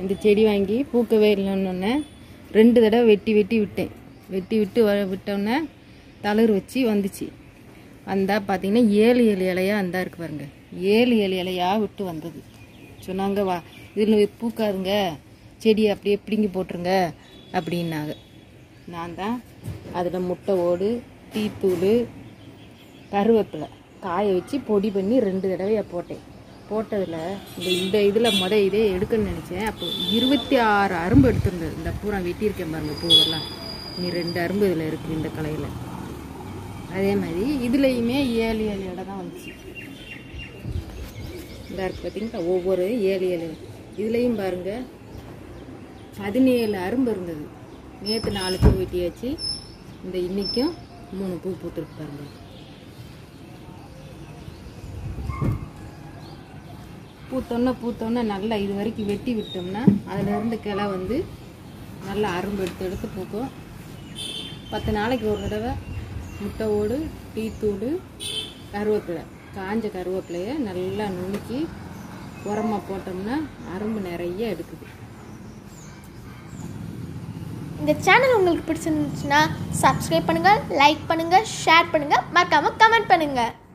இந்த செடி வாங்கி பூக்கவே இல்லைன்னொன்னே ரெண்டு தடவை வெட்டி வெட்டி விட்டேன் வெட்டி விட்டு வ விட்டோன்னே தளிர் வச்சு வந்துச்சு வந்தால் பார்த்தீங்கன்னா ஏழு ஏழு இலையாக வந்தா இருக்கு பாருங்க ஏழு ஏழு இலையாக விட்டு வந்தது சொன்னாங்க வா இதில் பூக்காதுங்க செடியை அப்படியே பிடுங்கி போட்டுருங்க அப்படின்னாங்க நான் தான் அதில் முட்டை ஓடு டீத்தூள் கருவேப்பிலை காய வச்சு பொடி பண்ணி ரெண்டு தடவையாக போட்டேன் போட்டதில் இந்த இந்த இதில் முத இதே எடுக்கணும்னு நினச்சேன் அப்போ இருபத்தி ஆறு அரும்பு எடுத்திருந்தது இந்த பூரா வெட்டியிருக்கேன் பாருங்க பூவெல்லாம் நீ ரெண்டு அரும்பு இதில் இருக்குது இந்த கலையில் அதே மாதிரி இதுலேயுமே ஏழு ஏழு இடம் தான் வந்துச்சு இந்த இருக்கு பார்த்தீங்களா ஒவ்வொரு ஏழு ஏழு இதுலேயும் பாருங்க பதினேழு அரும்பு இருந்தது நேற்று நாலு பூ வெட்டியாச்சு இந்த இன்னைக்கும் மூணு பூ பூத்துருக்கு பாருங்க பூத்தோன்னே பூத்தோன்னே நல்லா இது வரைக்கும் வெட்டி விட்டோம்னா அதில் இருந்து கிளை வந்து நல்லா அரும்பு எடுத்து எடுத்து பூக்கும் பத்து நாளைக்கு ஒரு தடவை முட்டை ஓடு டீத்தூடு கருவேப்பிலை காஞ்ச கருவேப்பிலையை நல்லா நுணுக்கி உரமா போட்டோம்னா அரும்பு நிறைய எடுக்குது இந்த சேனல் உங்களுக்கு பிடிச்சிருந்துச்சுன்னா சப்ஸ்கிரைப் பண்ணுங்கள் லைக் பண்ணுங்கள் ஷேர் பண்ணுங்கள் மறக்காமல் கமெண்ட் பண்ணுங்கள்